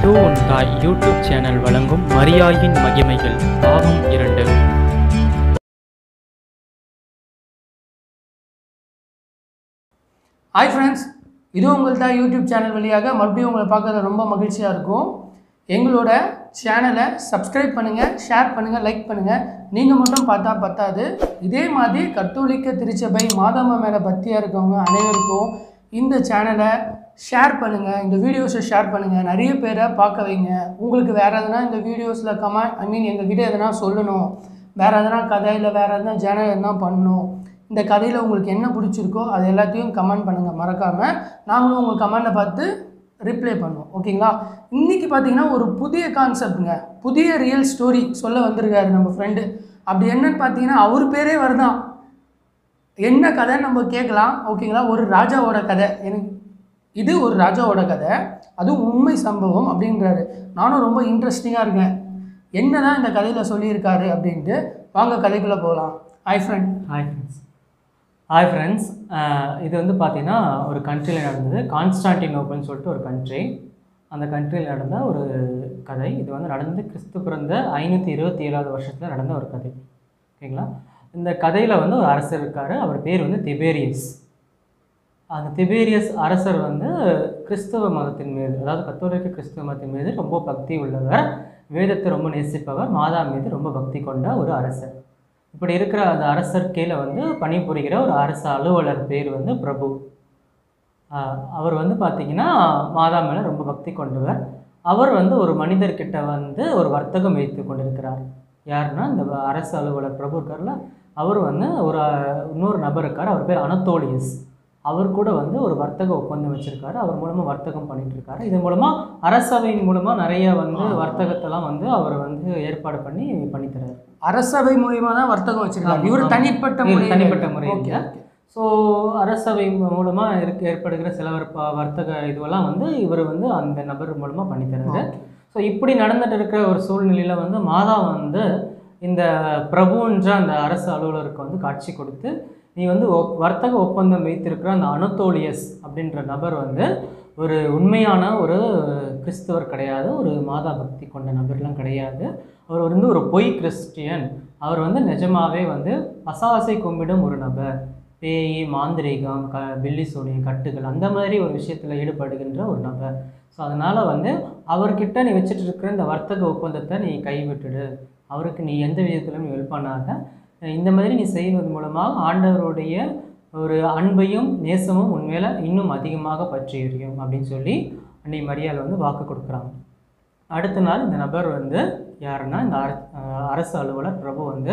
Two one தாய் YouTube channel வழங்கும் மரியாயின் மகிமைகள் பாகம் இரண்டு ஹாய் ஃப்ரெண்ட்ஸ் இது உங்கள் தான் யூடியூப் சேனல் வழியாக மறுபடியும் உங்களை பார்க்கறது ரொம்ப மகிழ்ச்சியாக இருக்கும் எங்களோட சேனலை சப்ஸ்கிரைப் பண்ணுங்கள் ஷேர் பண்ணுங்கள் லைக் பண்ணுங்கள் நீங்கள் மட்டும் பார்த்தா பத்தாது இதே மாதிரி கத்தோலிக்க திருச்சபை மாதம்மா மேலே பக்தியாக இருக்கவங்க அனைவருக்கும் இந்த சேனலை ஷேர் பண்ணுங்கள் இந்த வீடியோஸை ஷேர் பண்ணுங்கள் நிறைய பேரை பார்க்க வைங்க உங்களுக்கு வேறு எதனா இந்த வீடியோஸில் கமெண்ட் ஐ மீன் எங்ககிட்ட எதனா சொல்லணும் வேறு எதனா கதை இல்லை வேறு எதனா சேனல் எதனா பண்ணணும் இந்த கதையில் உங்களுக்கு என்ன பிடிச்சிருக்கோ அது எல்லாத்தையும் கமெண்ட் பண்ணுங்கள் மறக்காமல் நாங்களும் உங்கள் கமெண்ட்டை பார்த்து ரிப்ளை பண்ணுவோம் ஓகேங்களா இன்றைக்கி பார்த்தீங்கன்னா ஒரு புதிய கான்செப்ட்டுங்க புதிய ரியல் ஸ்டோரி சொல்ல வந்திருக்காரு நம்ம ஃப்ரெண்டு அப்படி என்னன்னு பார்த்தீங்கன்னா அவர் பேரே வருதான் என்ன கதைன்னு நம்ம கேட்கலாம் ஓகேங்களா ஒரு ராஜாவோட கதை எனக்கு இது ஒரு ராஜாவோட கதை அதுவும் உண்மை சம்பவம் அப்படின்றாரு நானும் ரொம்ப இன்ட்ரெஸ்டிங்காக இருக்கேன் என்ன தான் இந்த கதையில் சொல்லியிருக்காரு அப்படின்ட்டு வாங்க கதைக்குள்ளே போகலாம் hi friend hi friends hi friends இது வந்து பார்த்தீங்கன்னா ஒரு கண்ட்ரியில் நடந்தது கான்ஸ்டான்டினோபிள்னு சொல்லிட்டு ஒரு கண்ட்ரி அந்த கண்ட்ரியில் நடந்த ஒரு கதை இது வந்து நடந்து கிறிஸ்து பிறந்த ஐநூற்றி இருபத்தி ஏழாவது வருஷத்தில் நடந்த ஒரு கதை ஓகேங்களா இந்த கதையில் வந்து ஒரு அரசர் இருக்கார் அவர் பேர் வந்து திபேரியஸ் அந்த திபேரியஸ் அரசர் வந்து கிறிஸ்தவ மதத்தின் மீது அதாவது கத்தோலிக்க கிறிஸ்தவ மதத்தின் மீது ரொம்ப பக்தி உள்ளவர் வேதத்தை ரொம்ப நேசிப்பவர் மாதா மீது ரொம்ப பக்தி கொண்ட ஒரு அரசர் இப்படி இருக்கிற அந்த அரசர் கீழே வந்து பணிபுரிகிற ஒரு அரசு அலுவலர் பேர் வந்து பிரபு ஆஹ் அவர் வந்து பார்த்திங்கன்னா மாதா மேலே ரொம்ப பக்தி கொண்டவர் அவர் வந்து ஒரு மனிதர்கிட்ட வந்து ஒரு வர்த்தகம் வைத்து கொண்டிருக்கிறார் யாருன்னா இந்த அரசு அலுவலர் பிரபு இருக்கார்ல அவர் வந்து ஒரு அஹ், இன்னொரு நபர் இருக்கார் அவர் பேர் அனத்தோலியஸ் அவர் கூட வந்து ஒரு வர்த்தக ஒப்பந்தம் வச்சிருக்காரு அவர் மூலமாக வர்த்தகம் பண்ணிட்டு இருக்காரு இதன் மூலமாக அரசவையின் மூலமாக நிறைய வந்து வர்த்தகத்தெல்லாம் வந்து அவர் வந்து ஏற்பாடு பண்ணி பண்ணித்தராரு அரசவை மூலியமா தான் வர்த்தகம் வச்சிருக்காங்க ஆமா, இவர் ஆமா. தனிப்பட்ட இவர் முறையில் தனிப்பட்ட முறையில். ஓகே ஸோ அரசவை மூலமாக இருக்க ஏற்படுகிற சில வர்ப்ப- வர்த்தக இதுவெல்லாம் வந்து இவர் வந்து அந்த நபர் மூலமாக பண்ணித்தராரு ஸோ இப்படி நடந்துட்டு இருக்கிற ஒரு சூழ்நிலையில் வந்து மாதா வந்து இந்த பிரபுன்ற அந்த அரசு அலுவலருக்கு வந்து காட்சி கொடுத்து நீ வந்து ஒப்- வர்த்தக ஒப்பந்தம் வைத்திருக்கிற அந்த அனத்தோலியஸ் அப்படின்ற நபர் வந்து ஒரு உண்மையான ஒரு கிறிஸ்தவர் கிடையாது ஒரு மாதா பக்தி கொண்ட நபர்லாம் கிடையாது அவர் வந்து ஒரு பொய் கிறிஸ்டியன் அவர் வந்து நிஜமாவே வந்து பசாசை கும்பிடும் ஒரு நபர் பேய் மாந்திரீகம் க பில்லி சூனியம் கட்டுகள் அந்த மாதிரி ஒரு விஷயத்தில் ஈடுபடுகின்ற ஒரு நபர் ஸோ அதனால் வந்து அவர்கிட்ட நீ வச்சுட்டு இருக்கிற இந்த வர்த்தக ஒப்பந்தத்தை நீ கைவிட்டுடு அவருக்கு நீ எந்த விதத்திலும் நீ ஹெல்ப் பண்ணாத இந்த மாதிரி நீ செய்வது மூலமாக ஆண்டவருடைய ஒரு அன்பையும் நேசமும் உண்மையில இன்னும் அதிகமாக பற்றி எரியும் அப்படின்னு சொல்லி அன்னை மரியாள் வந்து வாக்கு கொடுக்குறாங்க அடுத்த நாள் இந்த நபர் வந்து யாருன்னா இந்த அர- அஹ் அரசு அலுவலர் பிரபு வந்து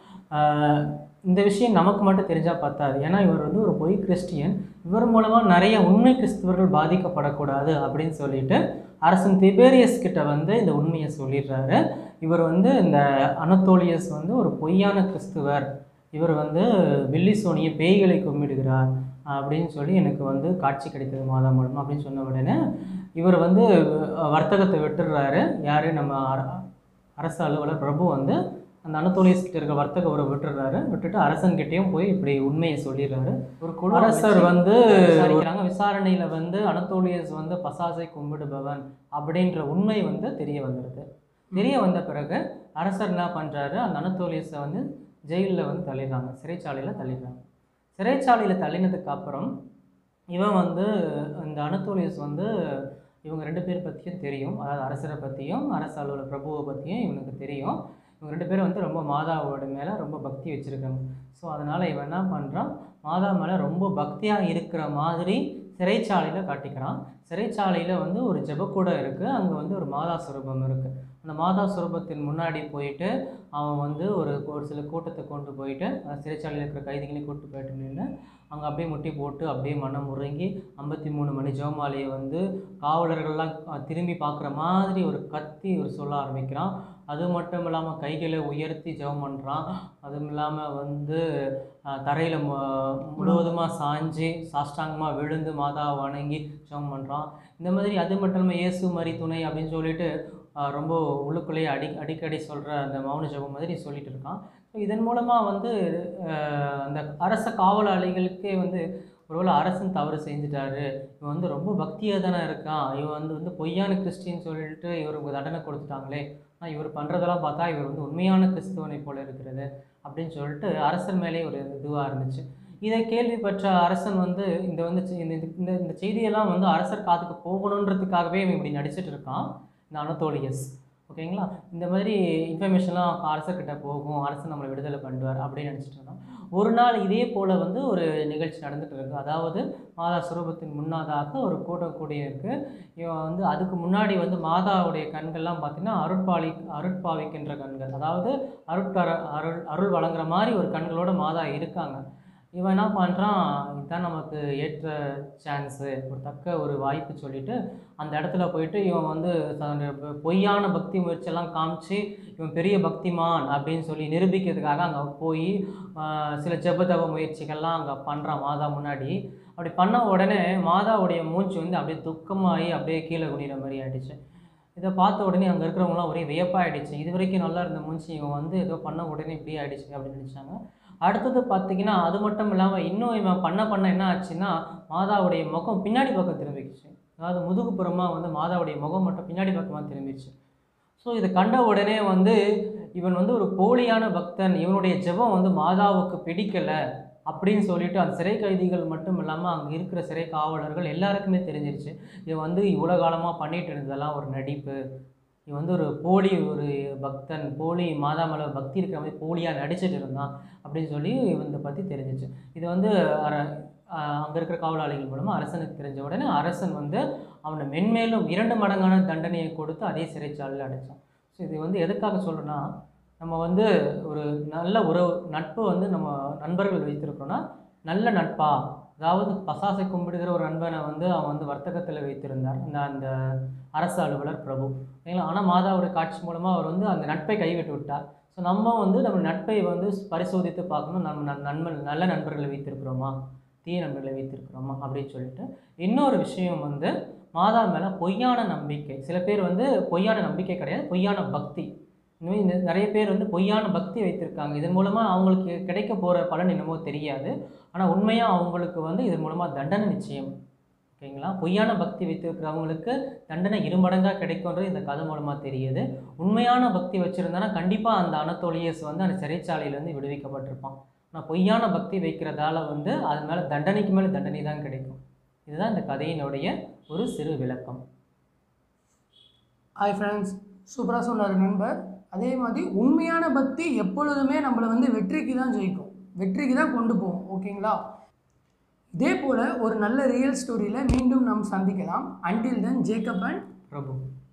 ஆஹ், இந்த விஷயம் நமக்கு மட்டும் தெரிஞ்சால் பத்தாது ஏன்னா இவர் வந்து ஒரு பொய் கிறிஸ்டியன் இவர் மூலமாக நிறைய உண்மை கிறிஸ்தவர்கள் பாதிக்கப்படக்கூடாது அப்படின்னு சொல்லிட்டு அரசன் திபேரியஸ் கிட்ட வந்து இந்த உண்மையை சொல்லிடுறாரு இவர் வந்து இந்த அனத்தோலியஸ் வந்து ஒரு பொய்யான கிறிஸ்துவர் இவர் வந்து வில்லி சோனிய பேய்களை கும்பிடுகிறார் அப்படின்னு சொல்லி எனக்கு வந்து காட்சி கிடைத்தது மாதா மூலமாக அப்படின்னு சொன்ன உடனே இவர் வந்து அஹ், வர்த்தகத்தை விட்டுடுறாரு யார் நம்ம அர- அரசு அலுவலர் பிரபு வந்து அந்த அனத்தோலியஸ் கிட்ட இருக்க வர்த்தக உறவை விட்டுடுறாரு விட்டுட்டு அரசன்கிட்டயும் போய் இப்படி உண்மையை சொல்லிடுறாரு ஒரு குழு அரசர் வந்து விசாரிக்கிறாங்க விசாரணையில் வந்து அனத்தோலியஸ் வந்து பசாசை கும்பிடுபவன் அப்படின்ற உண்மை வந்து தெரிய வந்துடுது தெரிய வந்த பிறகு அரசர் என்ன பண்ணுறாரு அந்த அனத்தோலியஸை வந்து ஜெயிலில் வந்து தள்ளிடுறாங்க சிறைச்சாலையில் தள்ளிடுறாங்க சிறைச்சாலையில் தள்ளினதுக்கு அப்புறம் இவன் வந்து இந்த அனத்தோலியஸ் வந்து இவங்க ரெண்டு பேர் பற்றியும் தெரியும் அதாவது அரசரை பற்றியும் அரசு அலுவலர் பிரபுவை பற்றியும் இவனுக்கு தெரியும் இவங்க ரெண்டு பேரும் வந்து ரொம்ப மாதாவோட மேலே ரொம்ப பக்தி வச்சுருக்காங்க ஸோ அதனால் இவன் என்ன பண்ணுறான் மாதா மேலே ரொம்ப பக்தியாக இருக்கிற மாதிரி சிறைச்சாலையில் காட்டிக்கிறான் சிறைச்சாலையில் வந்து ஒரு ஜெபக்கூடம் இருக்குது அங்கே வந்து ஒரு மாதா சுரூபம் இருக்குது அந்த மாதா சுரூபத்தின் முன்னாடி போயிட்டு அவன் வந்து ஒரு ஒரு சில கூட்டத்தை கொண்டு போயிட்டு அந்த சிறைச்சாலையில் இருக்கிற கைதிகளையும் கூட்டு போயிட்டு நின்று அங்கே அப்படியே முட்டி போட்டு அப்படியே மனம் முறங்கி ஐம்பத்தி மூணு மணி ஜெவமாலையை வந்து காவலர்கள்லாம் அஹ், திரும்பி பார்க்குற மாதிரி ஒரு கத்தி ஒரு சொல்ல ஆரம்பிக்கிறான் அது மட்டும் இல்லாமல் கைகளை உயர்த்தி ஜெபம் பண்ணுறான் அதுவும் இல்லாமல் வந்து தரையில் முழுவதுமாக சாஞ்சு சாஷ்டாங்கமாக விழுந்து மாதாவை வணங்கி ஜெபம் பண்ணுறான் இந்த மாதிரி அது மட்டும் இல்லாமல் இயேசு மாதிரி துணை அப்படின்னு சொல்லிட்டு ஆஹ் ரொம்ப உள்ளுக்குள்ளேயே அடி அடிக்கடி சொல்கிற அந்த மௌன ஜெபம் மாதிரி சொல்லிட்டு இருக்கான் ஸோ இதன் மூலமாக வந்து ஆஹ் அந்த அரச காவலாளிகளுக்கே வந்து ஒருவேளை அரசன் தவறு செஞ்சுட்டாரு இவன் வந்து ரொம்ப பக்தியாக தானே இருக்கான் இவன் வந்து வந்து பொய்யான கிறிஸ்டின்னு சொல்லிட்டு இவருக்கு தண்டனை கொடுத்துட்டாங்களே ஆனால் இவர் பண்ணுறதெல்லாம் பார்த்தா இவர் வந்து உண்மையான கிறிஸ்துவனை போல இருக்கிறது அப்படின்னு சொல்லிட்டு அரசன் மேலே ஒரு இதுவாக இருந்துச்சு இதை கேள்விப்பட்ட அரசன் வந்து இந்த வந்து செ- இந்த இந்த இந்த செய்தியெல்லாம் வந்து அரசர் காதுக்கு போகணுன்றதுக்காகவே இவன் இப்படி நடிச்சிட்டு இருக்கான் இந்த அனத்தோலியஸ் ஓகேங்களா இந்த மாதிரி இன்ஃபர்மேஷன்லாம் அரசர்கிட்ட போகும் அரசர் நம்மளை விடுதலை பண்ணுவார் அப்படின்னு நினச்சிட்டு இருந்தான் ஒரு நாள் இதே போல் வந்து ஒரு நிகழ்ச்சி நடந்துட்டு இருக்கு அதாவது மாதா சுரூபத்தின் முன்னாதாக ஒரு கூட்டம் கூடியிருக்கு இவன் வந்து அதுக்கு முன்னாடி வந்து மாதாவுடைய கண்கள்லாம் பார்த்தீங்கன்னா அருட்பாலி அருட்பாவிக்கின்ற கண்கள் அதாவது அருட்கர அருள் அருள் வழங்குற மாதிரி ஒரு கண்களோட மாதா இருக்காங்க இவன் என்ன பண்ணுறான் இதுதான் நமக்கு ஏற்ற சான்ஸு ஒரு தக்க ஒரு வாய்ப்பு சொல்லிட்டு அந்த இடத்துல போயிட்டு இவன் வந்து தன்னுடைய பொ- பொய்யான பக்தி முயற்சியெல்லாம் காமிச்சு இவன் பெரிய பக்திமான் அப்படின்னு சொல்லி நிரூபிக்கிறதுக்காக அங்கே போய் ஆஹ், சில ஜெபதவ முயற்சிகள்லாம் அங்கே பண்ணுறான் மாதா முன்னாடி அப்படி பண்ண உடனே மாதாவுடைய மூச்சு வந்து அப்படியே துக்கமாகி அப்படியே கீழே குனிகிற மாதிரி ஆயிடுச்சு இதை பார்த்த உடனே அங்கே இருக்கிறவங்களாம் ஒரே வியப்பாயிடுச்சு இது வரைக்கும் நல்லா இருந்த மூஞ்சி இவன் வந்து ஏதோ பண்ண உடனே இப்படி ஆயிடுச்சு அப்படின்னு நினச்சாங்க அடுத்தது பார்த்தீங்கன்னா அது மட்டும் இல்லாமல் இன்னும் இவன் பண்ண பண்ண என்ன ஆச்சுன்னா மாதாவுடைய முகம் பின்னாடி பக்கம் திரும்பிடுச்சு அதாவது முதுகுப்புறமாக வந்து மாதாவுடைய முகம் மட்டும் பின்னாடி பக்கமாக திரும்பிடுச்சு ஸோ இதை கண்ட உடனே வந்து இவன் வந்து ஒரு போலியான பக்தன் இவனுடைய ஜெபம் வந்து மாதாவுக்கு பிடிக்கலை அப்படின்னு சொல்லிட்டு அந்த சிறை கைதிகள் மட்டும் இல்லாமல் அங்கே இருக்கிற சிறை காவலர்கள் எல்லாருக்குமே தெரிஞ்சிருச்சு இவன் வந்து இவ்வளோ காலமாக பண்ணிட்டு இருந்ததெல்லாம் ஒரு நடிப்பு இவன் வந்து ஒரு போலி ஒரு பக்தன் போலி மாதா மேலே பக்தி இருக்கிற மாதிரி போலியாக நடிச்சிட்டு இருந்தான் அப்படின்னு சொல்லி இவனை பற்றி தெரிஞ்சிச்சு இது வந்து அர அங்கே இருக்கிற காவலாளிகள் மூலமாக அரசனுக்கு தெரிஞ்ச உடனே அரசன் வந்து அவனை மென்மேலும் இரண்டு மடங்கான தண்டனையை கொடுத்து அதே சிறைச்சாலையில் அடைச்சான் ஸோ இது வந்து எதுக்காக சொல்கிறேன்னா நம்ம வந்து ஒரு நல்ல உறவு நட்பு வந்து நம்ம நண்பர்கள் வைத்திருக்கிறோன்னா நல்ல நட்பா அதாவது பசாசை கும்பிடுகிற ஒரு நண்பனை வந்து அவன் வந்து வர்த்தகத்தில் வைத்திருந்தார் இந்த அந்த அரசு அலுவலர் பிரபு சரிங்களா ஆனால் மாதாவுடைய காட்சி மூலமாக அவர் வந்து அந்த நட்பை கைவிட்டு விட்டார் ஸோ நம்ம வந்து நம்ம நட்பை வந்து பரிசோதித்து பார்க்கணும் நம்ம நன் நண்பன் நல்ல நண்பர்களை வைத்திருக்கிறோமா தீய நண்பர்களை வைத்திருக்கிறோமா அப்படின்னு சொல்லிட்டு இன்னொரு விஷயம் வந்து மாதா மேலே பொய்யான நம்பிக்கை சில பேர் வந்து பொய்யான நம்பிக்கை கிடையாது பொய்யான பக்தி இன்னும் இந்த நிறைய பேர் வந்து பொய்யான பக்தி வைத்திருக்காங்க இதன் மூலமாக அவங்களுக்கு கிடைக்க போகிற பலன் என்னமோ தெரியாது ஆனால் உண்மையாக அவங்களுக்கு வந்து இதன் மூலமாக தண்டனை நிச்சயம் ஓகேங்களா பொய்யான பக்தி வைத்திருக்கிறவங்களுக்கு தண்டனை இருமடங்காக கிடைக்கும்ன்றது இந்த கதை மூலமாக தெரியுது உண்மையான பக்தி வச்சுருந்தானா கண்டிப்பாக அந்த அனத்தோலியஸ் வந்து அந்த சிறைச்சாலையிலேருந்து விடுவிக்கப்பட்டிருப்பான் ஆனால் பொய்யான பக்தி வைக்கிறதால வந்து அது மேலே தண்டனைக்கு மேலே தண்டனை தான் கிடைக்கும் இதுதான் இந்த கதையினுடைய ஒரு சிறு விளக்கம் ஹாய் ஃப்ரெண்ட்ஸ் சூப்பராக சொன்னார் நண்பர் அதே மாதிரி உண்மையான பக்தி எப்பொழுதுமே நம்மளை வந்து வெற்றிக்கு தான் ஜெயிக்கும் வெற்றிக்கு தான் கொண்டு போகும் ஓகேங்களா இதே போல் ஒரு நல்ல ரியல் ஸ்டோரியில் மீண்டும் நாம் சந்திக்கலாம் until then Jacob and Prabhu